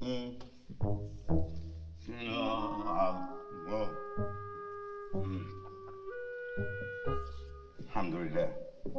مم. آه، واو. مم. الحمد لله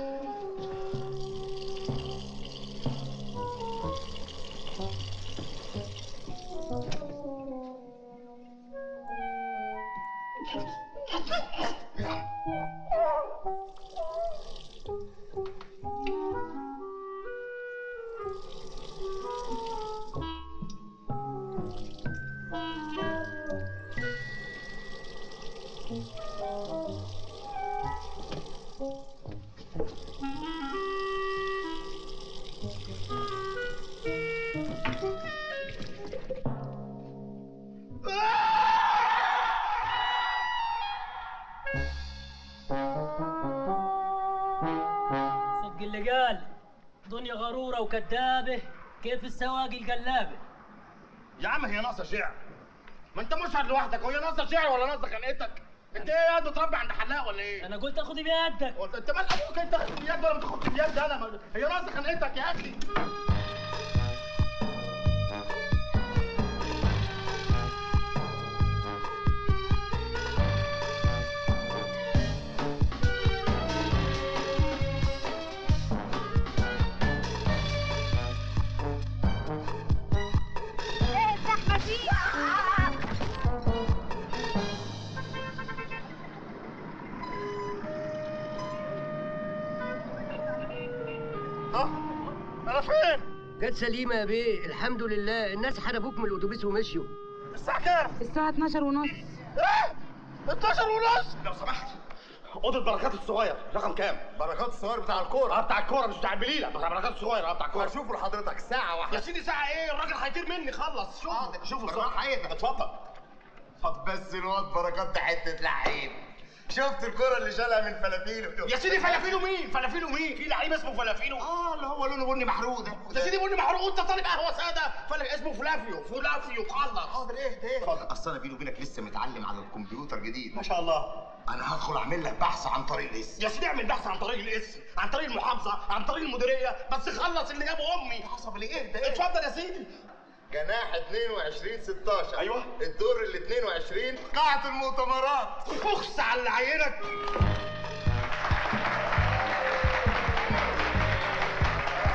صدق اللي قال دنيا غرورة وكذابة كيف السواق القلابة يا عم هي ناقصه شعر ما انت مشهد لوحدك وهي ناقصه شعر ولا ناقصه خنقتك انت ايه قاعد بتربي عند حلاق ولا ايه انا قلت اخذ بيدك وانت انت مال ابوك انت تاخد باليد ولا ما تاخدش باليد انا ما- هي ناقصه خنقتك يا اخي ايه الزحمه دي ها انا فين جت سليمة يا بيه الحمد لله الناس حربوك من الأتوبيس ومشيوا الساعه كام الساعه 12 ونص ايه 12 ونص لو سمحت اوضه بركات الصغير رقم كام بركات الصغير بتاع الكوره اه بتاع الكوره مش بتاع البليله بتاع بركات الصغير اه بتاع الكوره هشوفه لحضرتك ساعه واحده يا سيدي ساعه ايه الراجل هيطير مني خلص شوف حاضر. شوف بركات الصراحه حقيقة. اتفضل طب بس الواد بركات ده حته لعيب شفت الكرة اللي شالها من فلافيلو يا سيدي فلافيلو مين فلافيلو مين في لعيب اسمه فلافيلو اه اللي هو لونه بني محروق ده يا سيدي بني محروق انت طالب قهوه ساده فلا اسمه فلافيو فلافيو خلص حاضر ايه ايه اتفضل. اصل انا بيني وبينك لسه متعلم على الكمبيوتر جديد ما شاء الله انا هدخل اعمل لك بحث عن طريق الاسم يا سيدي اعمل بحث عن طريق الاسم عن طريق المحافظه عن طريق المديريه بس خلص اللي جابه امي حسب الايه ده ايه اتفضل يا سيدي جناح 22 16 أيوة. الدور ال 22 قاعة المؤتمرات اخس على اللي عينك